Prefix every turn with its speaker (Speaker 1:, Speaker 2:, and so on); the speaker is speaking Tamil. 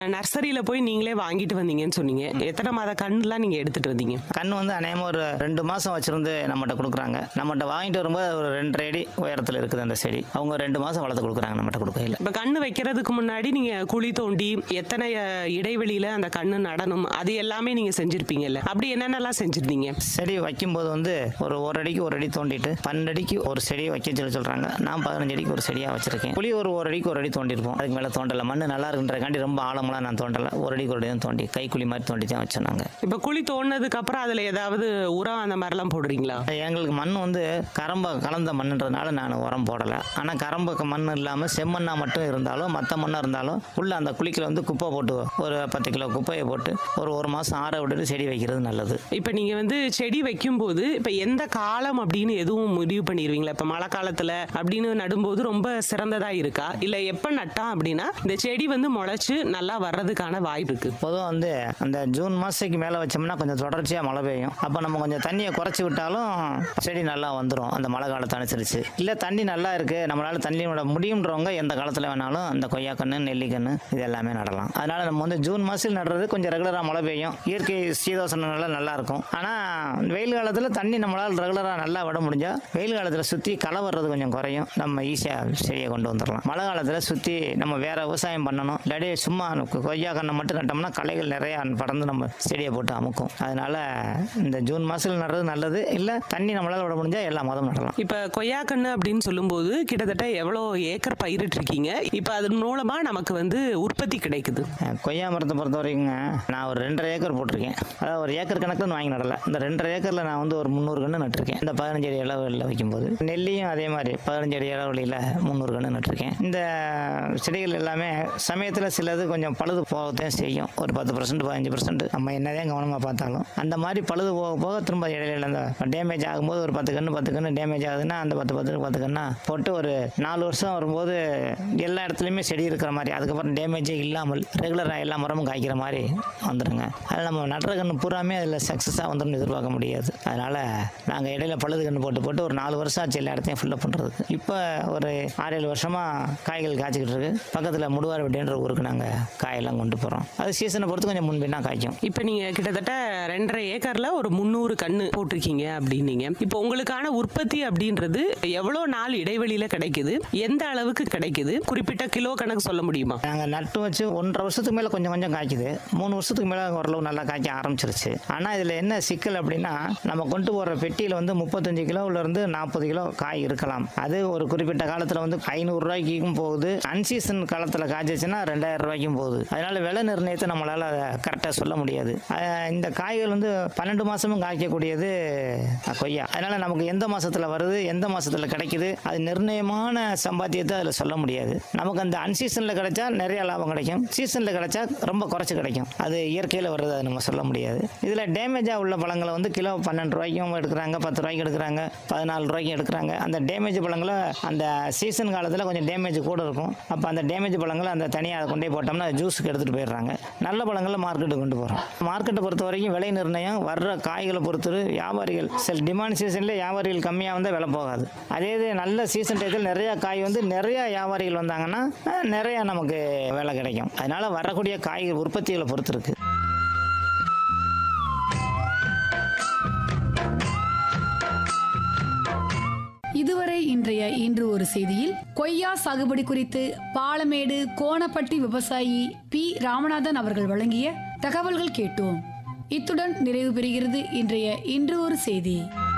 Speaker 1: நர்சரியில போய் நீங்களே வாங்கிட்டு வந்தீங்கன்னு சொன்னீங்க எத்தனை மாத கண்ணுலாம் நீங்க எடுத்துட்டு வந்தீங்க
Speaker 2: கண் வந்து அநேகமாக ஒரு ரெண்டு மாதம் வச்சிருந்து நம்மகிட்ட கொடுக்குறாங்க நம்மகிட்ட வாங்கிட்டு வரும்போது ஒரு ரெண்டரை அடி உயரத்தில் இருக்குது அந்த செடி அவங்க ரெண்டு மாதம் வளர்த்து கொடுக்குறாங்க நம்மகிட்ட கொடுக்கையில்
Speaker 1: இப்ப கண்ணு வைக்கிறதுக்கு முன்னாடி நீங்க குழி தோண்டி எத்தனை அஹ், இடைவெளியில அந்த கண்ணு நடணும் அது எல்லாமே நீங்க செஞ்சிருப்பீங்கல்ல அப்படி என்னென்னலாம் செஞ்சிருந்தீங்க
Speaker 2: செடி வைக்கும்போது வந்து ஒரு ஒரு அடிக்கு ஒரு அடி தோண்டிட்டு பன்னெண்டு அடிக்கு ஒரு செடியை வைக்க சொல்லி சொல்கிறாங்க நான் பதினஞ்சு அடிக்கு ஒரு செடியாக வச்சிருக்கேன் புளி ஒரு ஒரு அடிக்கு ஒரு அடி தோண்டிருப்போம் அதுக்கு மேலே தோண்டலை மண் நல்லா இருக்குன்றக்காண்டி ரொம்ப ஆழமெல்லாம் நான் தோண்டலை ஒரு அடிக்கு ஒரு அடி தான் தோண்டி கைக்குழி மாதிரி தோண்டி தான் வச்சோம் நாங்கள்
Speaker 1: இப்ப குழி தோண்டினதுக்கு அப்புறம் அதுல ஏதாவது உரம் அந்த மாதிரிலாம் போடுறீங்களா
Speaker 2: எங்களுக்கு மண் வந்து கரம்ப கலந்த மண்ணுன்றதுனால நான் உரம் போடலை ஆனால் கரம்பு மண் இல்லாமல் செம்மண்ணா மட்டும் இருந்தாலும் மற்ற மண்ணாக இருந்தாலும் உள்ள அந்த குழிக்கில் வந்து குப்பை போட்டு ஒரு பத்து கிலோ குப்பையை போட்டு ஒரு ஒரு மாதம் ஆற விட்டுட்டு செடி வைக்கிறது நல்லது
Speaker 1: இப்ப நீங்க வந்து செடி வைக்கும்போது இப்ப எந்த காலம் அப்படின்னு எதுவும் முடிவு பண்ணிடுவீங்களா இப்ப மழை காலத்துல அப்படின்னு நடும்போது ரொம்ப சிறந்ததா இருக்கா இல்ல எப்ப நட்டா அப்படின்னா இந்த செடி வந்து முளைச்சு நல்லா வர்றதுக்கான வாய்ப்பு இருக்கு
Speaker 2: பொதுவாக வந்து அந்த ஜூன் மாதத்துக்கு மேலே வச்சோம்னா கொஞ்சம் தொடர்ச்சியாக மழை பெய்யும் அப்போ நம்ம கொஞ்சம் தண்ணியை குறைச்சி விட்டாலும் செடி நல்லா வந்துடும் அந்த மழை காலத்தை அனுசரித்து இல்லை தண்ணி நல்லா இருக்குது நம்மளால் தண்ணி விட முடியுன்றவங்க எந்த காலத்தில் வேணாலும் இந்த கொய்யாக்கன்று நெல்லிக்கன்று இது எல்லாமே நடலாம் அதனால் நம்ம வந்து ஜூன் மாதத்தில் நடுறது கொஞ்சம் ரெகுலராக மழை பெய்யும் இயற்கை சீதோசனங்கள்லாம் நல்லா இருக்கும் ஆனால் வெயில் காலத்தில் தண்ணி நம்மளால் ரெகுலராக நல்லா விட முடிஞ்சால் வெயில் காலத்தில் சுற்றி களை வர்றது கொஞ்சம் குறையும் நம்ம ஈஸியாக செடியை கொண்டு வந்துடலாம் மழை காலத்தில் சுற்றி நம்ம வேற விவசாயம் பண்ணணும் இல்லாட்டி சும்மா கொய்யா கண்ணை மட்டும் நட்டோம்னா களைகள் நிறையா படர்ந்து நம்ம செடியை போட்டு அமுக்கும் அதனால இந்த ஜூன் மாதத்தில் நடுறது நல்லது இல்லை தண்ணி நம்மளால் விட முடிஞ்சால் எல்லா மாதம் நடலாம்
Speaker 1: இப்ப கொய்யாக்கண்ணு அப்படின்னு சொல்லும்போது கிட்டத்தட்ட எவ்வளோ ஏக்கர் பயிரிட்டு இருக்கீங்க இப்ப அதன் மூலமா நமக்கு வந்து உற்பத்தி கிடைக்குது
Speaker 2: அஹ் கொய்யா மரத்தை பொறுத்த வரைக்குங்க நான் ஒரு ரெண்டரை ஏக்கர் போட்டிருக்கேன் அதாவது ஒரு ஏக்கர் கணக்கில் வாங்கி நடல இந்த ரெண்டரை ஏக்கரில் நான் வந்து ஒரு முந்நூறு கன்று நட்டிருக்கேன் இந்த பதினஞ்சு அடி இளவெளியில் வைக்கும்போது நெல்லியும் அதே மாதிரி பதினஞ்சு அடி இளவெளியில் முந்நூறு கன்று நட்டிருக்கேன் இந்த செடிகள் எல்லாமே சமயத்தில் சிலது கொஞ்சம் பழுது போகத்தான் செய்யும் ஒரு பத்து பர்சன்ட் பதினஞ்சு பர்சன்ட் நம்ம என்னதான் கவனமாக பார்த்தாலும் அந்த மாதிரி பழுது போக போக திரும்ப இடையில அந்த டேமேஜ் ஆகும்போது ஒரு பத்து கன்று பத்து கன்று டேமேஜ் ஆகுதுன்னா அந்த பத்து பத்து பத்து கண்ணா போட்டு ஒரு நாலு வருஷம் வரும்போது எல்லா இடத்துலையுமே செடி இருக்கிற மாதிரி அதுக்கப்புறம் டேமேஜே இல்லாமல் ரெகுலராக எல்லா மரமும் காய்க்கிற மாதிரி வந்துடுங்க அதில் நம்ம நடுற கன்று பூராமே அதில் சக்ஸஸாக வந்துடும் எதிர்பார்க்க முடியாது அதனால் நாங்கள் இடையில பழுது கன்று போட்டு போட்டு ஒரு நாலு வருஷம் ஆச்சு எல்லா இடத்தையும் ஃபில்லப் பண்ணுறதுக்கு இப்போ ஒரு ஆறு ஏழு வருஷமாக காய்கள் காய்ச்சிக்கிட்டு இருக்கு பக்கத்தில் முடுவார் வெட்டின்ற ஊருக்கு நாங்கள் காயெல்லாம் கொண்டு போகிறோம் அது சீசனை பொறுத்து கொஞ்சம் முன்பின்னா காய்க்கும்
Speaker 1: இப்ப நீங்க கிட்டத்தட்ட ரெண்டரை ஏக்கர்ல ஒரு முந்நூறு கண்ணு போட்டிருக்கீங்க அப்படின்னீங்க இப்போ உங்களுக்கான உற்பத்தி அப்படின்றது எவ்வளவு நாள் இடைவெளியில கிடைக்குது எந்த அளவுக்கு கிடைக்குது குறிப்பிட்ட கிலோ கணக்கு சொல்ல முடியுமா
Speaker 2: நாங்கள் நட்டு வச்சு ஒன்றரை வருஷத்துக்கு மேலே கொஞ்சம் கொஞ்சம் காய்க்குது மூணு வருஷத்துக்கு மேலே ஓரளவு நல்லா காய்க்க ஆரம்பிச்சிருச்சு ஆனால் இதில் என்ன சிக்கல் அப்படின்னா நம்ம கொண்டு போகிற பெட்டியில் வந்து முப்பத்தஞ்சு கிலோவிலேருந்து நாற்பது கிலோ காய் இருக்கலாம் அது ஒரு குறிப்பிட்ட காலத்தில் வந்து ஐநூறுரூவாய்க்கும் போகுது அன்சீசன் காலத்தில் காய்ச்சிச்சுன்னா ரெண்டாயிரம் ரூபாய்க்கும் போகுது அதனால விலை நிர்ணயத்தை நம்மளால் கரெக்டாக சொல்ல முடியாது அஹ் இந்த காய்கள் வந்து பன்னெண்டு மாதமும் காய்க்கக்கூடியது அஹ், கொய்யா அதனால நமக்கு எந்த மாசத்துல வருது எந்த மாசத்துல கிடைக்குது அது நிர்ணயமான சம்பாத்தியத்தை அதில் சொல்ல முடியாது நமக்கு அந்த அன்சீசனில் கிடைச்சா நிறைய லாபம் கிடைக்கும் சீசனில் கிடைச்சா ரொம்ப குறைச்சி கிடைக்கும் அது இயற்கையில் வர்றது அது நம்ம சொல்ல முடியாது இதில் டேமேஜாக உள்ள பழங்களை வந்து கிலோ பன்னெண்டு ரூபாய்க்கும் எடுக்கிறாங்க பத்து ரூபாய்க்கு எடுக்கிறாங்க பதினாலு ரூபாய்க்கும் எடுக்கிறாங்க அந்த டேமேஜ் பழங்களை அந்த சீசன் காலத்தில் கொஞ்சம் டேமேஜ் கூட இருக்கும் அப்போ அந்த டேமேஜ் பழங்களை அந்த தனியாக அதை கொண்டே போட்டோம்னா அது ஜூஸுக்கு எடுத்துகிட்டு போயிடுறாங்க நல்ல பழங்களை மார்க்கெட்டுக்கு கொண்டு போகிறோம் மார்க்கெட்டை பொறுத்த வரைக்கும் விலை நிர்ணயம் வர்ற காய்களை பொறுத்து வியாபாரிகள் சில டிமாண்ட் சீசனில் வியாபாரிகள் கம்மியாக வந்தால் விலை போகாது அதே இது நல்ல சீசன் டயத்தில் நிறையா காய் வந்து நிறையா வியாபாரிகள் வந்தாங்கன்னா அஹ், நிறையா நமக்கு விலை கிடைக்கும் அதனால வரக்கூடிய காய்கள் உற்பத்திகளை பொறுத்து இருக்கு
Speaker 3: இதுவரை இன்றைய இன்று ஒரு செய்தியில் கொய்யா சாகுபடி குறித்து பாலமேடு கோணப்பட்டி விவசாயி பி ராமநாதன் அவர்கள் வழங்கிய தகவல்கள் கேட்டோம் இத்துடன் நிறைவு பெறுகிறது இன்றைய இன்று ஒரு செய்தி